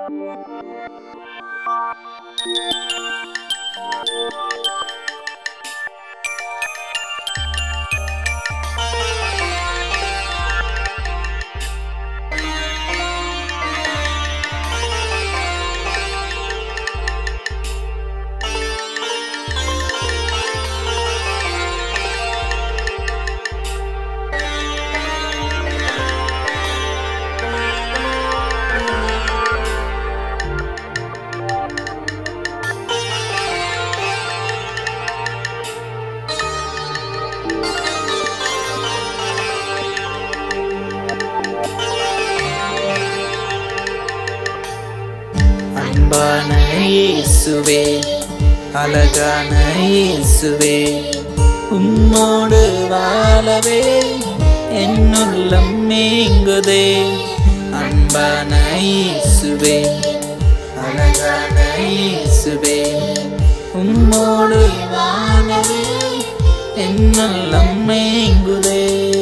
அன்பான இயேசுவே அழகான இயேசுவே உம்மோடு வாழவே என்னுள்ளம் மேங்குதே அன்பான இயேசுவே அழகான இயேசுவே உம்மோடு வாழவே என்னுள்ளம் மேங்குதே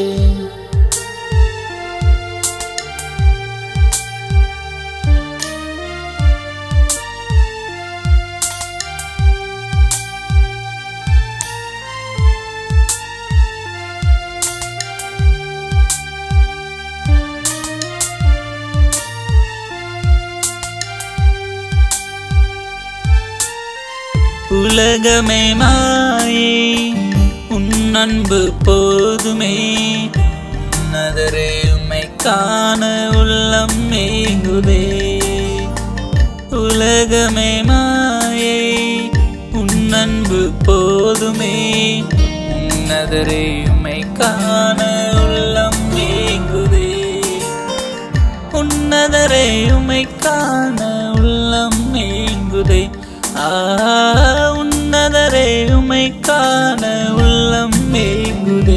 உலகமே மாயே உன் அன்பு போதுமே உன்னதரே உம்மை காண உள்ளம் மேங்குதே உலகமே மாயே உன் அன்பு போதுமே உன்னதரே உம்மை காண உள்ளம் மேங்குதே உன்னதரே உம்மை காண உள்ளம் மேங்குதே ஆ உன்னதரே உம்மை காண உள்ளம் மேங்குதே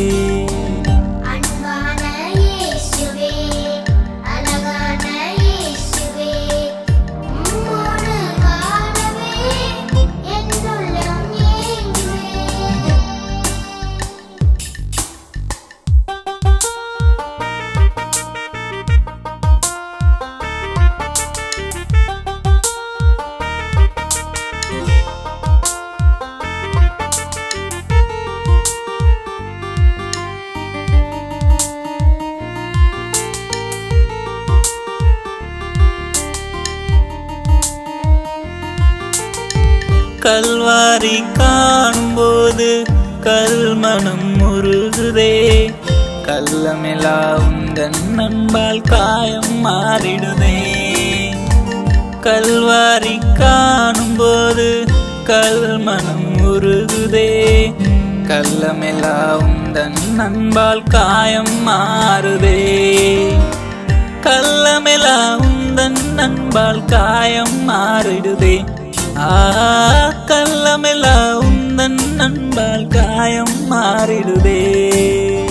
அன்பான இயேசுவே அழகான இயேசுவே உம்மோடு வாழவே என்னுள்ளம் ஏங்குவே கல்வாரி காணும்போது கல்மனம் முருகுதே கள்ளமெலா உந்தன் நண்பால் காயம் மாறிடுதே கல்வாரி காணும்போது கல்மனம் உருகுதே கள்ளமெலா உந்தன் நண்பால் காயம் மாறுதே கள்ளமெலா உந்தன் நண்பால் காயம் மாறிடுதே ஆ கள்ளமெலா உந்தன் நண்பால் காயம் மாறிடுதே